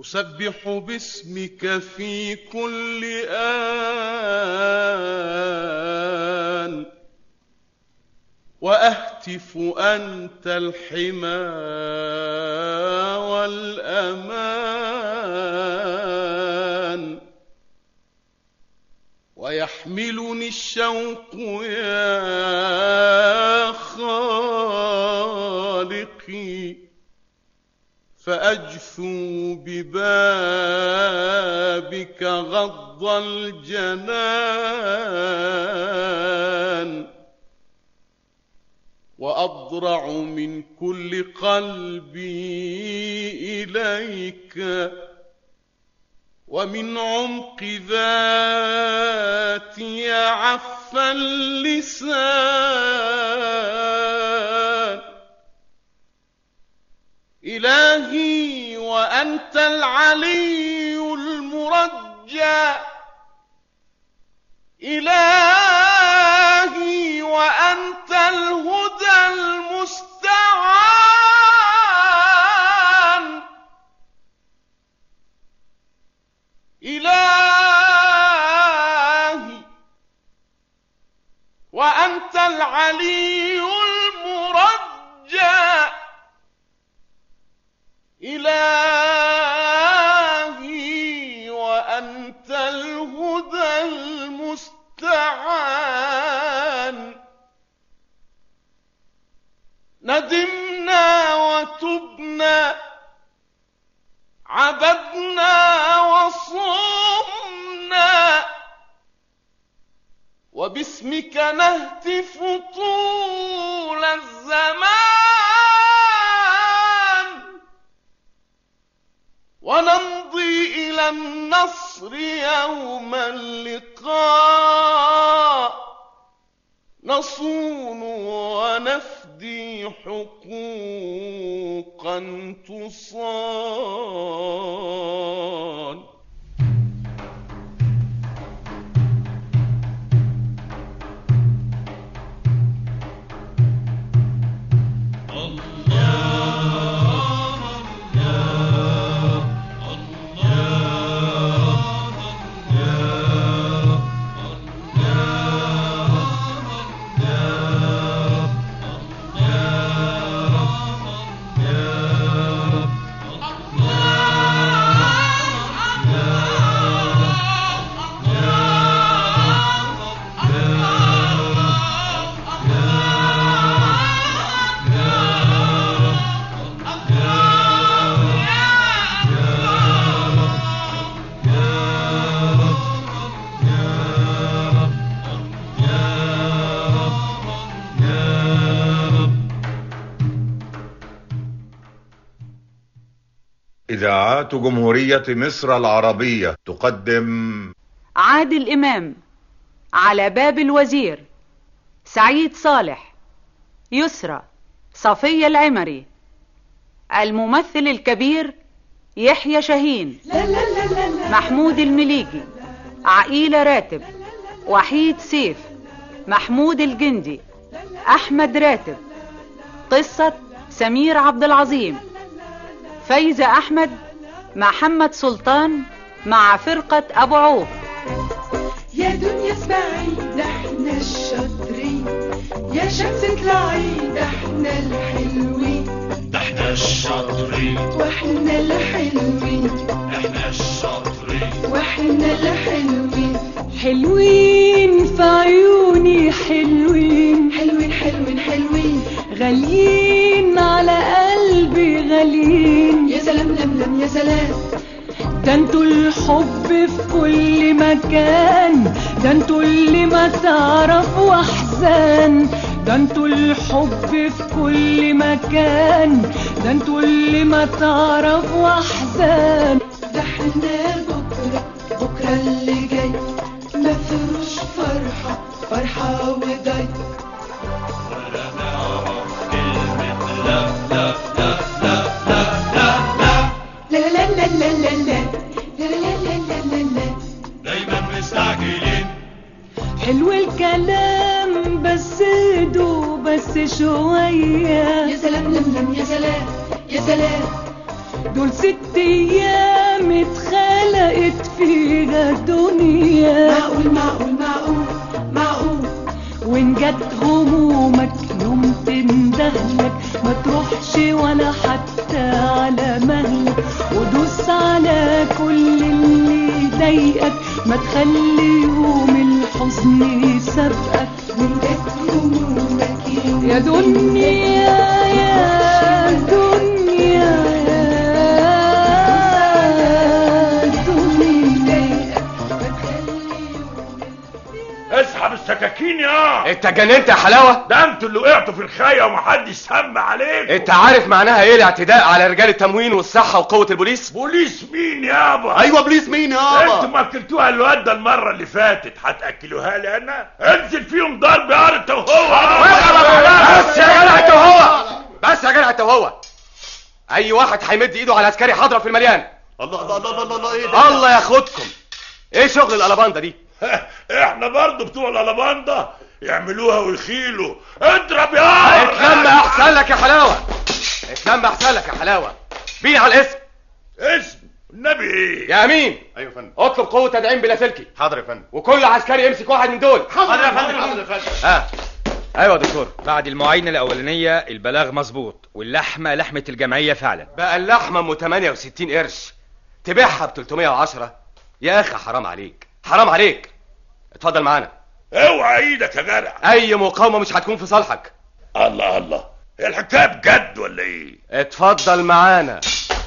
أسبح باسمك في كل آن وأهتف أنت الحمى والأمان ويحملني الشوق يا خالقي فأجثو ببابك غض الجنان وأضرع من كل قلبي إليك ومن عمق ذاتي عف اللسان إلهي وأنت العلي المرجى إلهي وأنت الهدى المستعان إلهي وأنت العلي المرجى إلهي وأنت الهدى المستعان ندمنا وتبنا عبدنا وصمنا وباسمك نهتف طول الزمان ونمضي إلى النصر يوم اللقاء نصون ونفدي حقوقا تصان إذاعات جمهورية مصر العربية تقدم عادل إمام على باب الوزير سعيد صالح يسرى صفية العمري الممثل الكبير يحيى شاهين محمود المليجي عقيلة راتب وحيد سيف محمود الجندي أحمد راتب قصة سمير عبد العظيم فايزة أحمد محمد سلطان مع فرقة أبو عوف يا دنيا اسمعي ده احنا الشاطرين يا شمس اطلعي ده احنا الحلوين ده احنا الشاطرين واحنا الحلوين احنا الشاطرين واحنا الحلوين حلوين في عيوني حلوين حلوين حلوين حلوين غاليين على قلبي غاليين يا سلام لملم يا سلام ده انتوا الحب في كل مكان ده انتوا اللي ما تعرفوا احزان ده انتوا الحب في كل مكان ده انتوا اللي ما تعرفوا احزان ده احنا بكرة بكرة اللي جاي مفروش فرحة فرحة وجاي ولا نعرف كلمة لا لا لا لا لا لا لا لا لا لا لا لا لا لا لا لا لا لا لا دايما مستعجلين حلو الكلام بس هدوا بس شوية يا سلام لملم يا سلام يا سلام دول ست ايام ايام اتخلقت فيها دنيا معقول معقول معقول معقول وان جت همومك يوم تندهلك ما تروحش ولا حتى على مهلك ودوس على كل اللي يضايقك ما تخلي يوم الحزن يسابقك من جت همومك يوم يا دنيا يا دنيا يا دنيا اسحب السكاكين يا انت جننت يا حلاوه ده انتوا اللي وقعتوا في الخايه ومحدش سمع عليكم انت عارف معناها ايه الاعتداء على رجال التموين والصحه وقوه البوليس بوليس مين يابا ايوه بليز مين انتوا يابا ما اكلتوها الواد ده المره اللي فاتت هتاكلوها لي انا انزل فيهم ضرب يا انت وهو بس يا جدع انت وهو بس يا جدع انت وهو اي واحد هيمد ايده على عسكري حاضره في المليان الله الله الله الله الله ايه ده الله ياخدكم ايه شغل الالباندا دي احنا برضو بتوع الالباندا يعملوها ويخيلوا اضرب يا اتلم احسن لك يا حلاوه اتلم احسن لك يا حلاوه بينا على الاسم اسم النبي ايه يا امين ايوه يا فندم اطلب قوه تدعيم بلاسلكي حاضر يا فندم وكل عسكري يمسك واحد من دول حاضر يا فندم حاضر يا فندم ها ايوه يا دكتور بعد المعاينة الأولانية البلاغ مظبوط واللحمة لحمة الجمعية فعلا بقى اللحمه ام 68 قرش تبيعها ب 310 يا اخي حرام عليك حرام عليك اتفضل معانا اوعى ايدك يا جدع اي مقاومه مش هتكون في صالحك الله الله هي الحكايه بجد ولا ايه اتفضل معانا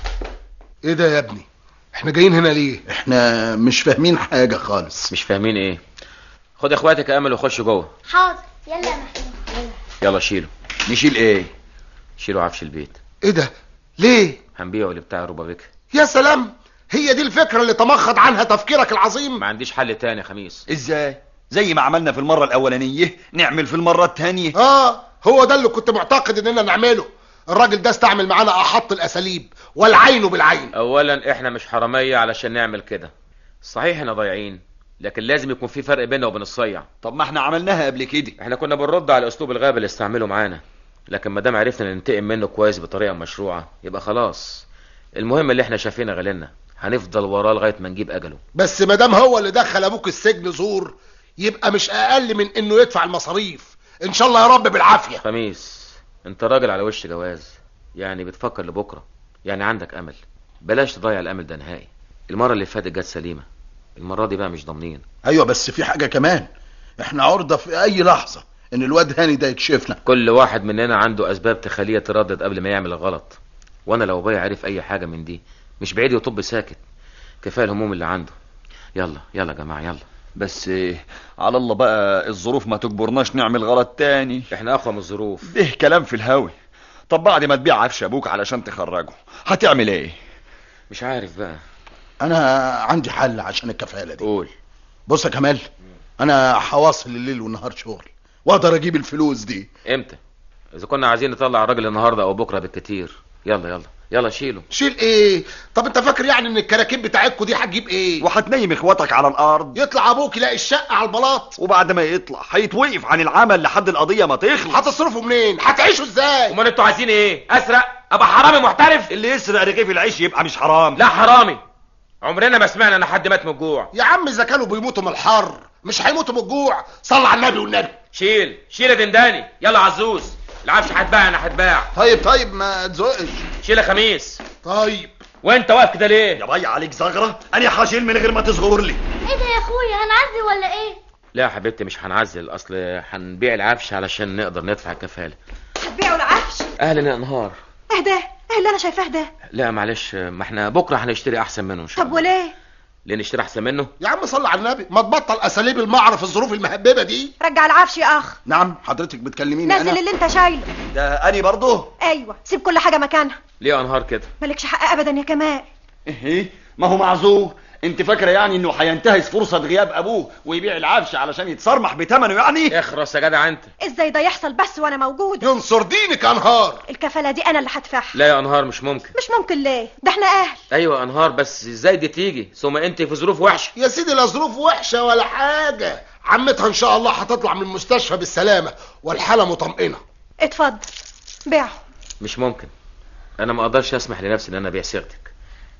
ايه ده يا ابني احنا جايين هنا ليه احنا مش فاهمين حاجة خالص مش فاهمين ايه خد اخواتك يا امل وخش جوه حاضر يلا يا محمود يلا شيله نشيل ايه شيلوا عفش البيت ايه ده ليه هنبيعه لبتاع روبابيك يا سلام هي دي الفكرة اللي تمخض عنها تفكيرك العظيم ما عنديش حل تاني يا خميس ازاي زي ما عملنا في المرة الاولانية نعمل في المرة التانية اه هو ده اللي كنت معتقد اننا نعمله الراجل ده استعمل معانا احط الاساليب والعين بالعين اولا احنا مش حرامية علشان نعمل كده صحيح احنا ضايعين لكن لازم يكون في فرق بيننا وبين الصيع طب ما احنا عملناها قبل كده احنا كنا بنرد على اسلوب الغابة اللي استعمله معانا لكن ما دام عرفنا ننتقم منه كويس بطريقة مشروعة يبقى خلاص المهم اللي احنا شايفينه غلنا هنفضل وراه لغاية ما نجيب اجله بس ما دام هو اللي دخل ابوك السجن زور يبقى مش اقل من انه يدفع المصاريف ان شاء الله يا رب بالعافية خميس انت راجل على وش جواز يعني بتفكر لبكرة يعني عندك امل بلاش تضيع الامل ده نهائي المرة اللي فاتت جت سليمة المرة دي بقى مش ضامنين ايوه بس في حاجة كمان احنا عرضة في اي لحظة ان الواد هاني ده يكشفنا كل واحد مننا عنده اسباب تخليه يتردد قبل ما يعمل الغلط وانا لو ابويا عرف اي حاجة من دي مش بعيد يطب ساكت كفايه الهموم اللي عنده يلا يلا يا جماعة يلا بس إيه على الله بقى الظروف ما تجبرناش نعمل غلط تاني احنا اقوى من الظروف ده كلام في الهاوي طب بعد ما تبيع عفش ابوك علشان تخرجه هتعمل ايه مش عارف بقى انا عندي حل عشان الكفالة دي قول بص يا كمال انا هواصل الليل والنهار شغل واقدر اجيب الفلوس دي امتى اذا كنا عايزين نطلع الراجل النهارده او بكره بالكتير يلا يلا يلا شيله شيل ايه طب انت فاكر يعني ان الكراكيب بتاعتكوا دي هتجيب ايه وهتنيم اخواتك على الارض يطلع ابوك يلاقي الشقة على البلاط وبعد ما يطلع هيتوقف عن العمل لحد القضية ما تخلص هتصرفوا منين هتعيشوا ازاي امال انتوا عايزين ايه اسرق ابقى حرامي محترف اللي يسرق رغيف العيش يبقى مش حرام لا حرامي عمرنا ما سمعنا ان حد مات من الجوع يا عم اذا كانوا بيموتوا من الحر مش هيموتوا من الجوع صلى على النبي والنبي شيل شيل يا دنداني يلا عزوز العفش هتباع انا هتباع طيب طيب ما تزقش شيل يا خميس طيب وانت واقف كده ليه يا باي عليك زغرة انا هشيل من غير ما تصغر لي ايه ده يا اخويا هنعزي ولا ايه لا يا حبيبتي مش هنعزل اصل هنبيع العفش علشان نقدر ندفع الكفاله هتبيعوا العفش اهلا يا انهار ايه ده ايه اللي انا شايفاه ده لا معلش ما احنا بكره هنشتري احسن منه ان شاء طب الله وليه ليه نشتري احسن منه يا عم صلى على النبي ما تبطل اساليب المعرف الظروف المهببه دي رجع العفش يا اخ نعم حضرتك بتكلميني نزل انا اللي انت شايله ده اني برضه ايوه سيب كل حاجه مكانها ليه يا انهار كده مالكش حق ابدا يا كمال ايه ما هو معذور انت فاكره يعني انه هينتهز فرصه غياب ابوه ويبيع العفش علشان يتصرمح بثمنه يعني اخرس يا جدع انت ازاي ده يحصل بس وانا موجود ينصر دينك يا انهار الكفاله دي انا اللي هدفعها لا يا انهار مش ممكن مش ممكن ليه ده احنا اهل ايوه يا انهار بس ازاي دي تيجي ثم انت في ظروف وحشه يا سيدي لا ظروف وحشه ولا حاجه عمتها ان شاء الله هتطلع من المستشفى بالسلامه والحاله مطمئنه اتفضل بيعه مش ممكن انا ما اقدرش اسمح لنفسي ان انا ابيع صيغتك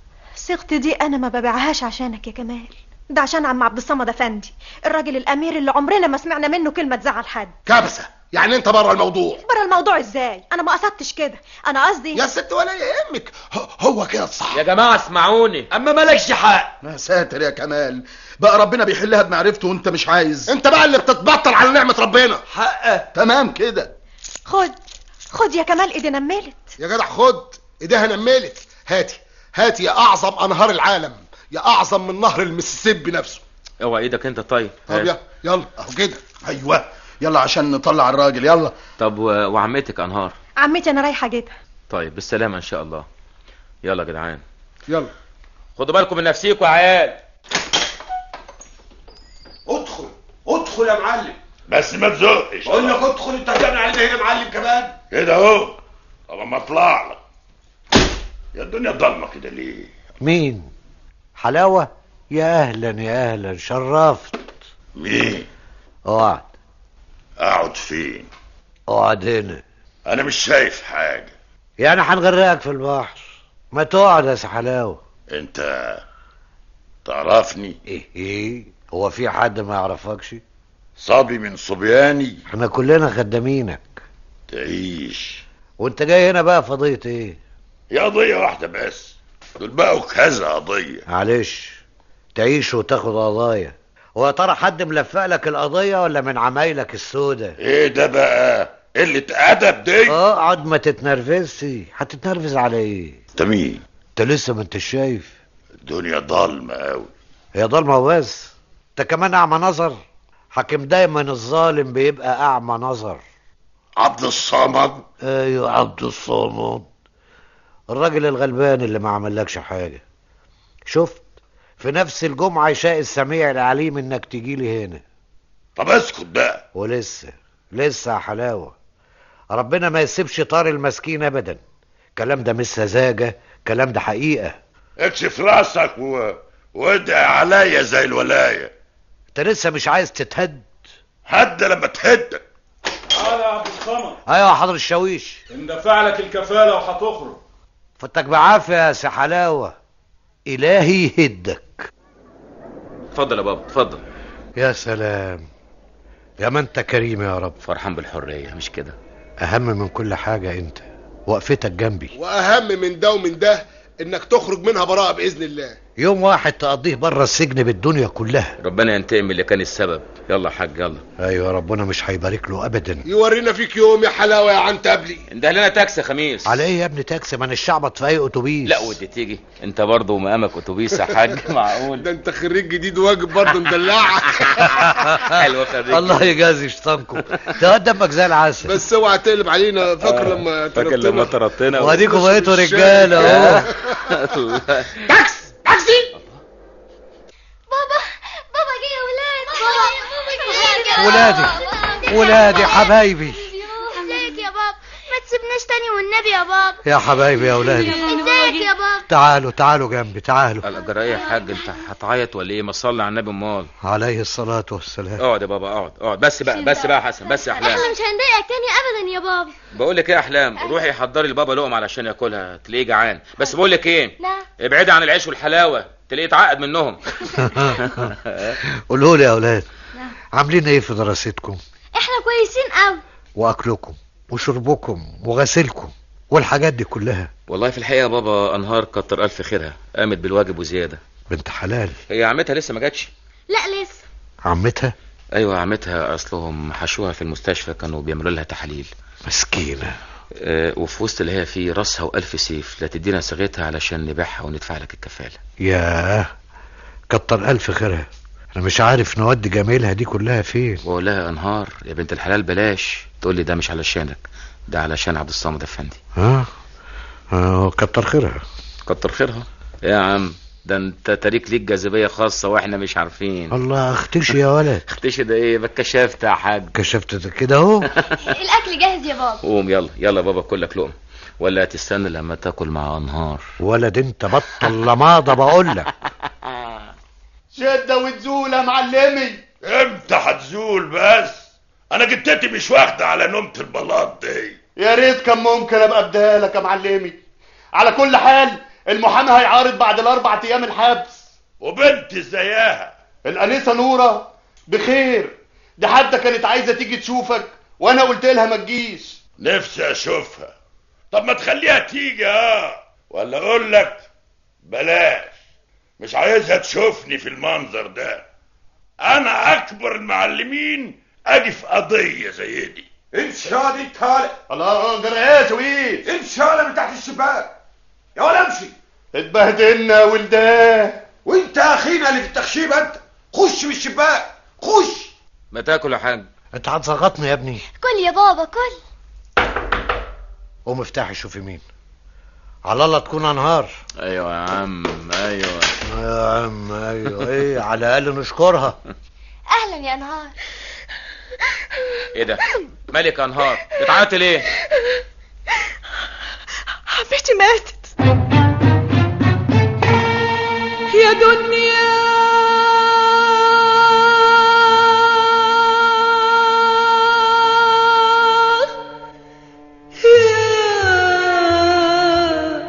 الصيغة دي انا ما ببيعهاش عشانك يا كمال ده عشان عم عبد الصمد افندي الراجل الامير اللي عمرنا ما سمعنا منه كلمة تزعل حد كبسه يعني انت بره الموضوع بره الموضوع ازاي انا ما قصدتش كده انا قصدي يا ست ولا يهمك ه- هو كده الصح يا جماعة اسمعوني اما مالكش حق يا ساتر يا كمال بقى ربنا بيحلها بمعرفته وانت مش عايز انت بقى اللي بتتبطل على نعمة ربنا حقه تمام كده خد خد يا كمال ايدي نملت يا جدع خد ايديها نملت هاتي هاتي يا اعظم انهار العالم يا اعظم من نهر المسيسيبي نفسه اوعى ايدك انت طيب طب هات. يلا يلا اهو كده ايوه يلا عشان نطلع الراجل يلا طب و... وعمتك انهار عمتي انا رايحة جدا طيب بالسلامة ان شاء الله يلا يا جدعان يلا خدوا بالكم من نفسيكم يا عيال ادخل ادخل يا معلم بس ما تزقش بقول لك ادخل انت هتعمل علينا هنا معلم كمان كده اهو طب ما اطلع لك يا الدنيا ضلمه كده ليه مين حلاوة يا اهلا يا اهلا شرفت مين اقعد اقعد فين اقعد هنا انا مش شايف حاجه يعني هنغرقك في البحر ما تقعد يا سي حلاوة انت تعرفني ايه ايه هو في حد ما يعرفكش صبي من صبياني احنا كلنا خدامينك تعيش وانت جاي هنا بقى فضية ايه هي قضيه واحده بس دول بقوا كذا قضيه معلش تعيش وتاخد قضايا هو يا ترى حد ملفق لك القضية ولا من عمايلك السودة ايه ده بقى قله ادب دي اقعد ما تتنرفزش هتتنرفز على ايه انت مين انت لسه ما انت شايف الدنيا ضلمه قوي هي ضلمة وبس انت كمان اعمى نظر حاكم دايما الظالم بيبقى اعمى نظر عبد الصمد ايوه عبد الصمد الراجل الغلبان اللي ما عملكش حاجة شفت في نفس الجمعة يشاء السميع العليم انك تجي لي هنا طب اسكت بقى ولسه لسه يا حلاوة ربنا ما يسيبش طار المسكين ابدا الكلام ده مش سذاجة الكلام ده حقيقة اكشف راسك و... وادعي عليا زي الولايه انت لسه مش عايز تتهد هد لما تهدك تعالى يا عبد الصمد ايوه يا حضر الشاويش اندفع لك الكفاله وهتخرج فتك بعافية يا سي حلاوة الهي يهدك اتفضل يا بابا اتفضل يا سلام يا ما انت كريم يا رب فرحان بالحرية مش كده اهم من كل حاجة انت وقفتك جنبي واهم من ده ومن ده انك تخرج منها براءة باذن الله يوم واحد تقضيه بره السجن بالدنيا كلها ربنا ينتقم من اللي كان السبب يلا يا حاج يلا ايوه ربنا مش هيبارك له ابدا يورينا فيك يوم يا حلاوة يا عنتبلي انده لنا تاكسي يا خميس على ايه يا ابني تاكسي ما انا الشعبط في اي اتوبيس لا ودي تيجي انت برضه مقامك اتوبيس يا حاج معقول ده انت خريج جديد واجب برضه مدلعك حلوه خريج الله يجازي شطانكم ده دمك زي العسل بس اوعى تقلب علينا فاكر لما فاكر لما طردتنا واديكم بقيتوا مش رجاله اهو تاكس تاكسي بابا بابا جه يا ولاد بابا بابا ولادي ولادي حبايبي ازيك يا بابا ما تسيبناش تاني والنبي يا بابا يا حبايبي يا ولادي ازيك يا بابا تعالوا تعالوا جنبي تعالوا الجرايه يا حاج انت هتعيط ولا ايه ما تصلي على النبي امال عليه الصلاة والسلام اقعد يا بابا اقعد اقعد بس بقى بس بقى يا حسن بس يا احلام احنا مش هنضايقك تاني ابدا يا بابا بقول لك ايه يا احلام روحي حضري لبابا لقمه علشان ياكلها تلاقيه جعان بس بقول لك ايه لا ابعدي عن العيش والحلاوه تلاقيه اتعقد منهم قولوا لي يا اولاد عاملين ايه في دراستكم احنا كويسين قوي واكلكم وشربكم وغسلكم والحاجات دي كلها والله في الحقيقه يا بابا انهار كتر الف خيرها قامت بالواجب وزياده بنت حلال هي عمتها لسه ما جاتش لا لسه عمتها ايوه عمتها اصلهم حشوها في المستشفى كانوا بيعملوا لها تحاليل مسكينة آه وفي وسط اللي هي فيه راسها والف سيف لا تدينا صيغتها علشان نبيعها وندفع لك الكفاله ياه كتر الف خيرها انا مش عارف نودي جميلها دي كلها فين واقول لها يا انهار يا بنت الحلال بلاش تقول لي ده مش علشانك ده علشان عبد الصمد افندي ها آه كتر خيرها كتر خيرها يا عم ده انت تاريك ليك جاذبيه خاصه واحنا مش عارفين الله اختشي يا ولد اختشي ده ايه بقى كشفت يا حاج كشفت كده اهو الاكل جاهز يا بابا قوم يلا يلا بابا كلك لقمه ولا تستنى لما تاكل مع انهار ولد انت بطل لماضه بقول لك شدة وتزول يا معلمي امتى هتزول بس انا جدتي مش واخده على نومة البلاط دي يا ريت كان ممكن ابقى اديها لك يا معلمي على كل حال المحامي هيعارض بعد الاربع ايام الحبس وبنت زيها الانسه نوره بخير دي حتى كانت عايزه تيجي تشوفك وانا قلت لها ما تجيش نفسي اشوفها طب ما تخليها تيجي اه ولا اقول لك بلاش مش عايزها تشوفني في المنظر ده انا اكبر المعلمين اجي في قضيه زي دي امشي يا دي طالع الله جرى ايه يا شويش امشي يا من تحت الشباك يا ولا امشي اتبهدلنا يا ولدان وانت يا اخينا اللي في التخشيب انت خش من الشباك خش ما تاكل يا حاج انت هتزغطني يا ابني كل يا بابا كل قوم افتحي شوفي مين على الله تكون انهار ايوه يا عم ايوه يا عم ايوه ايه على الاقل نشكرها اهلا يا انهار ايه ده مالك يا انهار بتعيطي ليه حبيبتي ماتت يا دنيا يا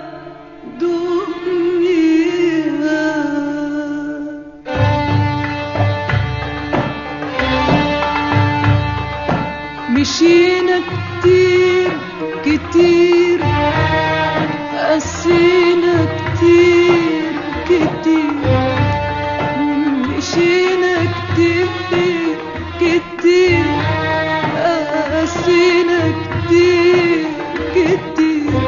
مشينا كتير كتير قسينا كتير كتير مشينا كتير كتير قسينا كتير كتير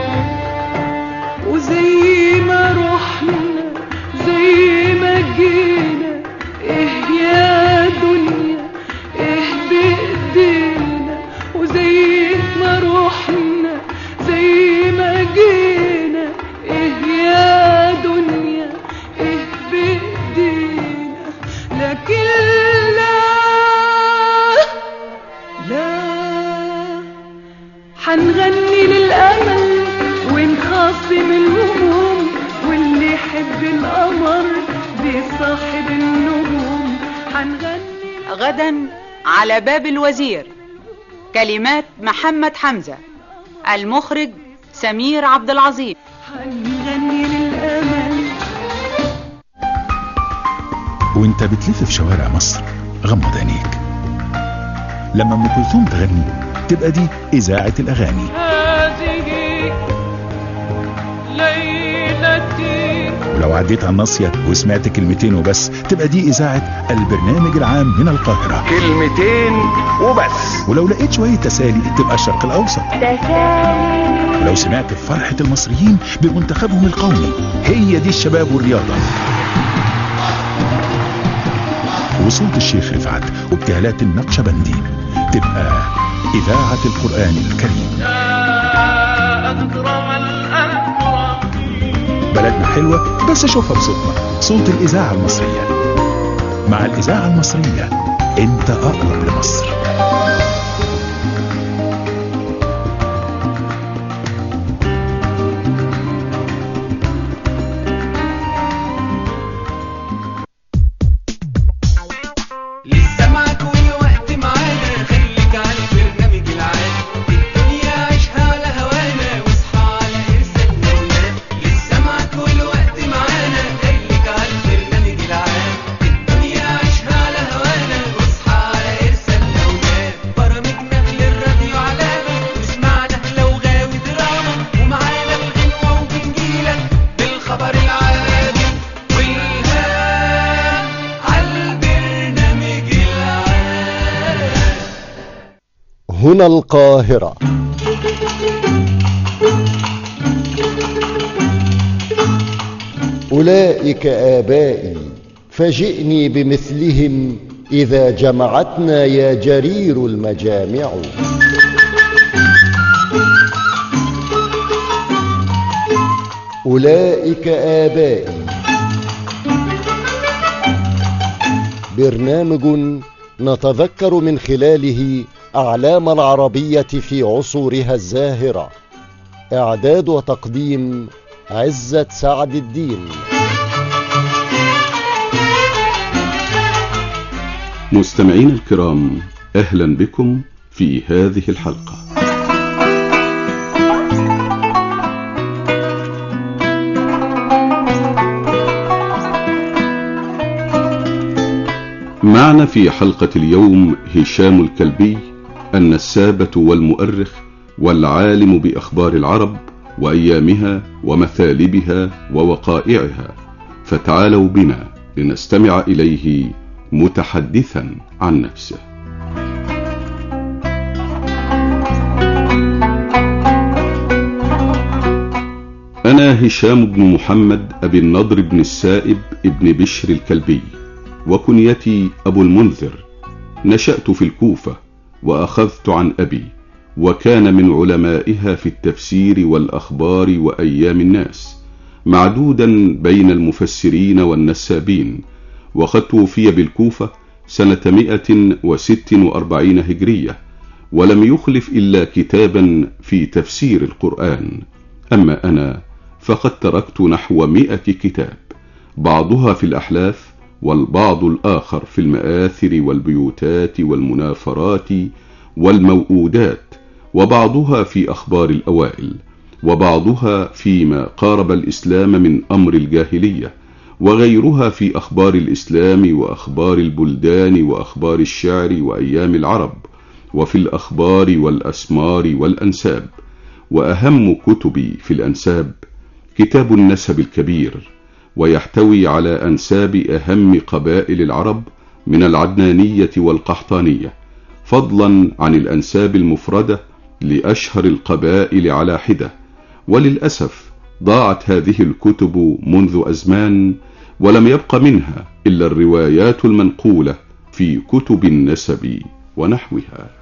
وزي ما رحنا زي ما جينا ايه يا دنيا ايه بايدينا وزي ما رحنا زي ما جينا ايه يا دنيا ايه بايدينا لكن لا لا حنغني للأمل ونخاصم الهموم واللي يحب القمر بيصاحب النجوم حنغني غدا على باب الوزير كلمات محمد حمزة المخرج سمير عبد العظيم حنغني للأمل وانت بتلف في شوارع مصر غمض عينيك لما ام كلثوم تغني تبقى دي اذاعه الاغاني هذه ليلتي ولو عديت على الناصيه وسمعت كلمتين وبس تبقى دي اذاعه البرنامج العام من القاهره كلمتين وبس ولو لقيت شويه تسالي تبقى الشرق الاوسط ولو سمعت فرحه المصريين بمنتخبهم القومي هي دي الشباب والرياضه وصوت الشيخ رفعت وابتهالات النقشبندي تبقى إذاعة القرآن الكريم أكرم الأكرم بلدنا حلوة بس شوفها بصوتنا صوت الإذاعة المصرية مع الإذاعة المصرية أنت أقرب لمصر لسه معاك والوقت معانا خليك على البرنامج العام الدنيا عيشها على هوانا واصحى على ارسالنا ونام لسه معاك والوقت معانا خليك على البرنامج العام الدنيا عيشها على هوانا واصحى على ارسالنا ونام برامجنا للراديو علامة واسمعنا لو غاوي دراما ومعانا الغنوة وبنجيلك بالخبر العادي والهام عالبرنامج العام هنا القاهرة أولئك آبائي فجئني بمثلهم إذا جمعتنا يا جرير المجامع أولئك آبائي برنامج نتذكر من خلاله أعلام العربية في عصورها الزاهرة إعداد وتقديم عزة سعد الدين مستمعين الكرام اهلا بكم في هذه الحلقه معنا في حلقة اليوم هشام الكلبي النسابة والمؤرخ والعالم بأخبار العرب وأيامها ومثالبها ووقائعها فتعالوا بنا لنستمع إليه متحدثا عن نفسه أنا هشام بن محمد أبي النضر بن السائب ابن بشر الكلبي وكنيتي أبو المنذر نشأت في الكوفة وأخذت عن أبي وكان من علمائها في التفسير والأخبار وأيام الناس معدودا بين المفسرين والنسابين وقد توفي بالكوفة سنة 146 هجرية ولم يخلف إلا كتابا في تفسير القرآن أما أنا فقد تركت نحو مئة كتاب بعضها في الأحلاف والبعض الآخر في المآثر والبيوتات والمنافرات والموؤودات وبعضها في أخبار الأوائل وبعضها فيما قارب الإسلام من أمر الجاهلية وغيرها في أخبار الإسلام وأخبار البلدان وأخبار الشعر وأيام العرب وفي الأخبار والأسمار والأنساب وأهم كتبي في الأنساب كتاب النسب الكبير ويحتوي على أنساب أهم قبائل العرب من العدنانية والقحطانية فضلا عن الأنساب المفردة لأشهر القبائل على حدة وللأسف ضاعت هذه الكتب منذ أزمان ولم يبق منها إلا الروايات المنقولة في كتب النسب ونحوها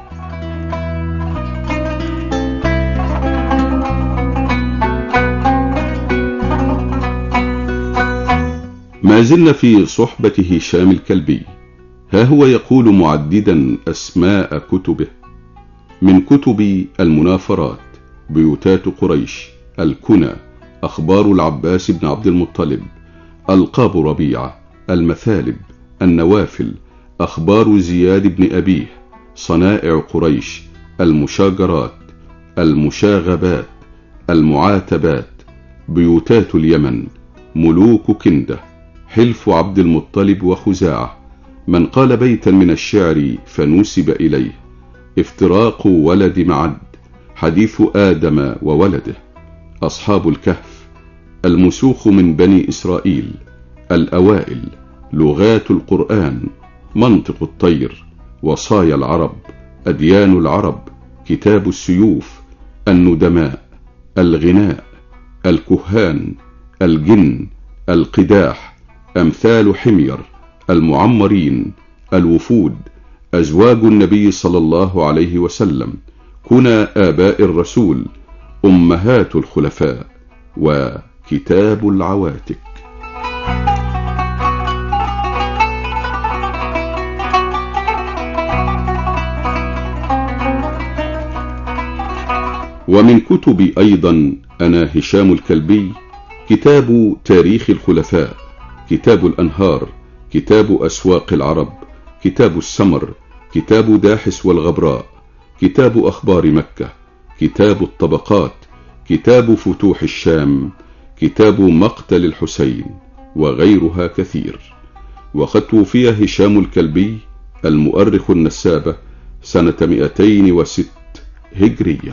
ما زلنا في صحبة هشام الكلبي ها هو يقول معددا أسماء كتبه من كتب المنافرات بيوتات قريش الكنى أخبار العباس بن عبد المطلب ألقاب ربيعة المثالب النوافل أخبار زياد بن أبيه صنائع قريش المشاجرات المشاغبات المعاتبات بيوتات اليمن ملوك كنده حلف عبد المطلب وخزاعة من قال بيتا من الشعر فنسب إليه افتراق ولد معد حديث آدم وولده أصحاب الكهف المسوخ من بني إسرائيل الأوائل لغات القرآن منطق الطير وصايا العرب أديان العرب كتاب السيوف الندماء الغناء الكهان الجن القداح أمثال حمير المعمرين الوفود أزواج النبي صلى الله عليه وسلم كنى آباء الرسول أمهات الخلفاء وكتاب العواتق ومن كتب أيضا أنا هشام الكلبي كتاب تاريخ الخلفاء كتاب الأنهار كتاب أسواق العرب كتاب السمر كتاب داحس والغبراء كتاب أخبار مكة كتاب الطبقات كتاب فتوح الشام كتاب مقتل الحسين وغيرها كثير وقد توفي هشام الكلبي المؤرخ النسابة سنة 206 هجرية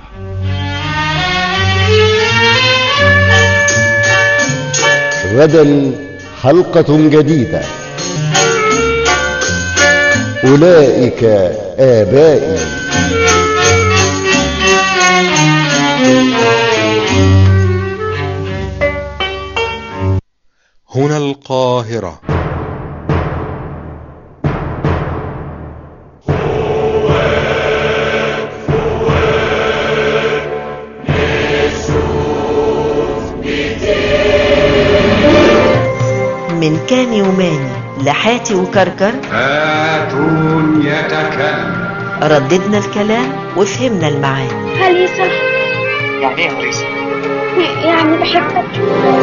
غدا حلقة جديدة أولئك آبائي هنا القاهرة من كان يوماني لحاتي وكركر هاتون يتكلم رددنا الكلام وفهمنا المعاني هليسة يعني ايه هريسة؟ يعني بحبك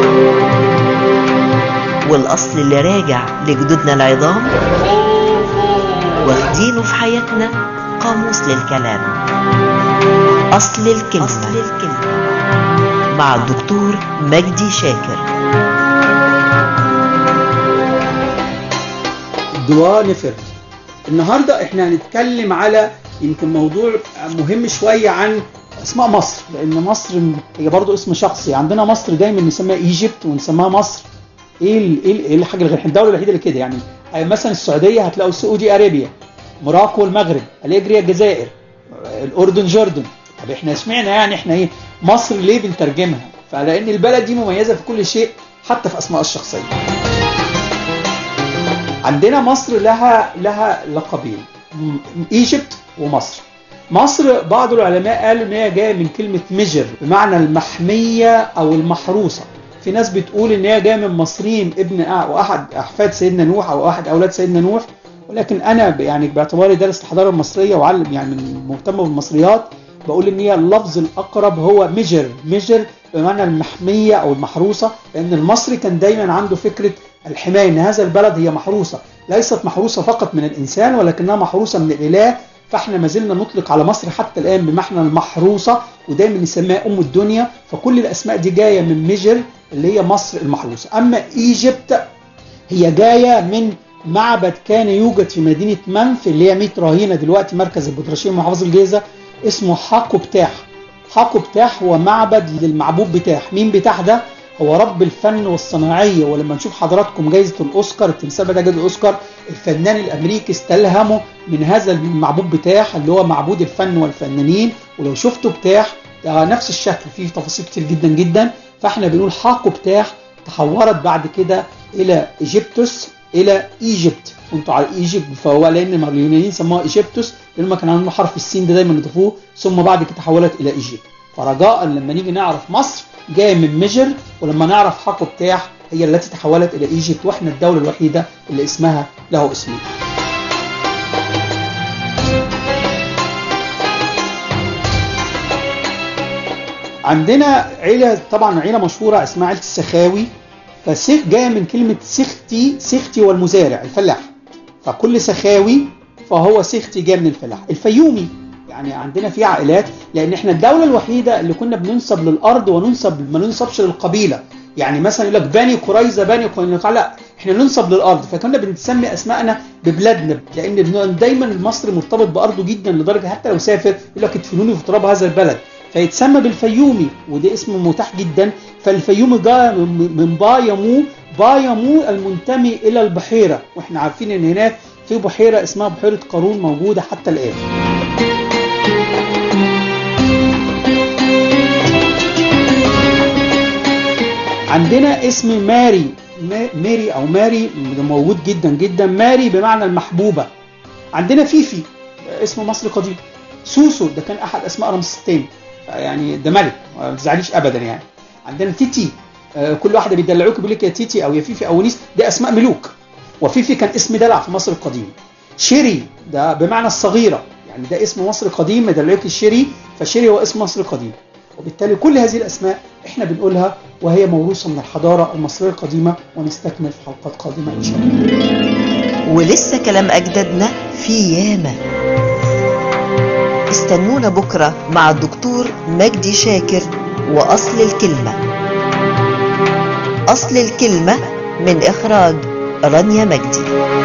والأصل اللي راجع لجدودنا العظام واخدينه في حياتنا قاموس للكلام أصل الكلمة, أصل الكلمة. مع الدكتور مجدي شاكر دوا نفر النهارده احنا هنتكلم على يمكن موضوع مهم شويه عن اسماء مصر لان مصر هي برضو اسم شخصي عندنا مصر دايما نسميها ايجيبت ونسميها مصر ايه ال- ايه ال- ايه الحاجه الغير احنا الدوله الوحيده اللي كده يعني مثلا السعوديه هتلاقوا سعودي ارابيا موراكو المغرب اليجريا الجزائر الاردن جوردن طب احنا سمعنا يعني احنا ايه مصر ليه بنترجمها فلان البلد دي مميزه في كل شيء حتى في اسماء الشخصيه عندنا مصر لها لها لقبين م- ايجيبت ومصر مصر بعض العلماء قالوا ان هي جايه من كلمه مجر بمعنى المحميه او المحروسه في ناس بتقول ان هي جايه من مصريم ابن أع- واحد احفاد سيدنا نوح او احد اولاد سيدنا نوح ولكن انا ب- يعني باعتباري دارس الحضاره المصريه وعلم يعني من مهتم بالمصريات بقول ان هي اللفظ الاقرب هو مجر مجر بمعنى المحميه او المحروسه لان المصري كان دايما عنده فكره الحمايه ان هذا البلد هي محروسه ليست محروسه فقط من الانسان ولكنها محروسه من الاله فاحنا ما زلنا نطلق على مصر حتى الان بمعنى المحروسه ودايما نسميها ام الدنيا فكل الاسماء دي جايه من مجر اللي هي مصر المحروسه اما ايجيبت هي جايه من معبد كان يوجد في مدينه منف اللي هي 100 رهينه دلوقتي مركز البطرشيه محافظه الجيزه اسمه حاقو بتاح حاقو بتاح هو معبد للمعبود بتاح مين بتاح ده هو رب الفن والصناعيه ولما نشوف حضراتكم جائزه الاوسكار التمثال بتاع جائزه الاوسكار الفنان الامريكي استلهمه من هذا المعبود بتاح اللي هو معبود الفن والفنانين ولو شفتوا بتاح ده نفس الشكل فيه تفاصيل كتير جدا جدا فاحنا بنقول حاقو بتاح تحورت بعد كده الى ايجيبتوس الى ايجيبت وانتوا على ايجيبت فهو لان ما اليونانيين سموها ايجيبتوس لان هم كان عندهم حرف السين ده دايما يضيفوه ثم بعد كده تحولت الى ايجيبت فرجاء لما نيجي نعرف مصر جايه من مجر ولما نعرف حقو بتاح هي التي تحولت الى ايجيبت واحنا الدوله الوحيده اللي اسمها له اسمين عندنا عيلة طبعا عيلة مشهورة اسمها عيلة السخاوي فسيخ جاية من كلمة سختي سختي والمزارع الفلاح فكل سخاوي فهو سختي جاي من الفلاح الفيومي يعني عندنا في عائلات لان احنا الدولة الوحيدة اللي كنا بننسب للارض وننسب ما ننسبش للقبيلة يعني مثلا يقول لك بني قريظة بني قريظة لا احنا ننسب للارض فكنا بنسمي اسمائنا ببلادنا لان دايما المصري مرتبط بارضه جدا لدرجة حتى لو سافر يقول لك ادفنوني في تراب هذا البلد فيتسمى بالفيومي وده اسم متاح جدا فالفيومي جاء من بايمو بايمو المنتمي الى البحيرة واحنا عارفين ان هناك في بحيرة اسمها بحيرة قارون موجودة حتى الآن عندنا اسم ماري ماري او ماري موجود جدا جدا ماري بمعنى المحبوبة عندنا فيفي اسم مصري قديم سوسو ده كان احد اسماء رمسيس الثاني يعني ده ملك ما تزعليش ابدا يعني عندنا تيتي كل واحده بيدلعوك بيقول لك يا تيتي او يا فيفي او ونيس ده اسماء ملوك وفيفي كان اسم دلع في مصر القديم شيري ده بمعنى الصغيره يعني ده اسم مصر قديم مدلعوك الشيري فشيري هو اسم مصر قديم وبالتالي كل هذه الاسماء احنا بنقولها وهي موروثه من الحضاره المصريه القديمه ونستكمل في حلقات قادمه ان شاء الله ولسه كلام أجدادنا في ياما استنونا بكرة مع الدكتور مجدي شاكر وأصل الكلمة أصل الكلمة من إخراج رانيا مجدي